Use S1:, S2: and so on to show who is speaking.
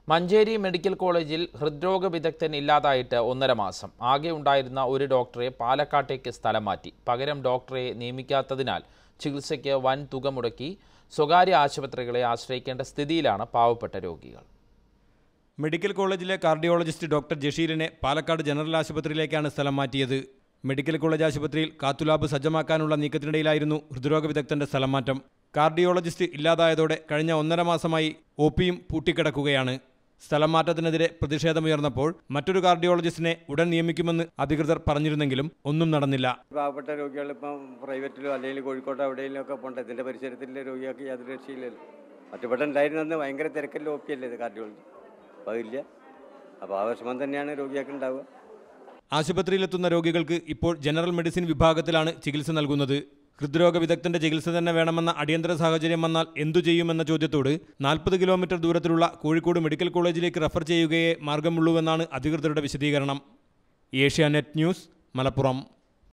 S1: Manjeri medical കോളേജിൽ ഹൃദ്രോഗ വിദഗ്ധൻ ഇല്ലാതായിട്ട് ഒന്നര മാസം ആകെ ഉണ്ടായിരുന്ന ഒരു ഡോക്ടറെ പാലക്കാട്ടേക്ക് സ്ഥലം മാറ്റി പകരം ഡോക്ടറെ നിയമിക്കാത്തതിനാൽ ചികിത്സയ്ക്ക് വൻ തുക മുടക്കി സ്വകാര്യ ആശുപത്രികളെ ആശ്രയിക്കേണ്ട സ്ഥിതിയിലാണ് പാവപ്പെട്ട രോഗികൾ
S2: മെഡിക്കൽ കോളേജിലെ കാർഡിയോളജിസ്റ്റ് ഡോക്ടർ ജഷീലിനെ പാലക്കാട് ജനറൽ ആശുപത്രിയിലേക്കാണ് സ്ഥലം മാറ്റിയത് മെഡിക്കൽ കോളേജ് ആശുപത്രിയിൽ കാത്തുലാബ് സജ്ജമാക്കാനുള്ള നീക്കത്തിനിടയിലായിരുന്നു ഹൃദ്രോഗ വിദഗ്ധന്റെ സ്ഥലം മാറ്റം കാർഡിയോളജിസ്റ്റ് ഇല്ലാതായതോടെ കഴിഞ്ഞ ഒന്നര മാസമായി ഒ പിയും പൂട്ടിക്കിടക്കുകയാണ് സ്ഥലം മാറ്റത്തിനെതിരെ പ്രതിഷേധമുയർന്നപ്പോൾ മറ്റൊരു കാർഡിയോളജിസ്റ്റിനെ ഉടൻ നിയമിക്കുമെന്ന് അധികൃതർ പറഞ്ഞിരുന്നെങ്കിലും ഒന്നും നടന്നില്ല
S3: പാവപ്പെട്ട രോഗികൾ ഇപ്പം പ്രൈവറ്റിലോ അല്ലെങ്കിൽ കോഴിക്കോട്ടോ എവിടെയെങ്കിലും ഒക്കെ പോകണ്ട ഇതിൻ്റെ പരിസരത്തിലെ രോഗികൾക്ക് യാതൊരു രക്ഷയില്ലല്ലോ മറ്റുപെട്ട ഉണ്ടായിരുന്നത് ഭയങ്കര തിരക്കല്ല ഒ പി അല്ലേ ഇത് കാർഡിയോളജി അപ്പോൾ അതില്ല അപ്പോൾ ആ വിഷമം തന്നെയാണ് രോഗികൾക്ക് ഉണ്ടാവുക
S2: ആശുപത്രിയിലെത്തുന്ന രോഗികൾക്ക് ഇപ്പോൾ ജനറൽ മെഡിസിൻ വിഭാഗത്തിലാണ് ചികിത്സ നൽകുന്നത് ഹൃദ്രോഗ വിദഗ്ധന്റെ ചികിത്സ തന്നെ വേണമെന്ന അടിയന്തര സാഹചര്യം വന്നാൽ എന്തു ചെയ്യുമെന്ന ചോദ്യത്തോട് നാൽപ്പത് കിലോമീറ്റർ ദൂരത്തിലുള്ള കോഴിക്കോട് മെഡിക്കൽ കോളേജിലേക്ക് റഫർ ചെയ്യുകയേ മാർഗമുള്ളൂവെന്നാണ് അധികൃതരുടെ വിശദീകരണം ഏഷ്യാനെറ്റ് ന്യൂസ് മലപ്പുറം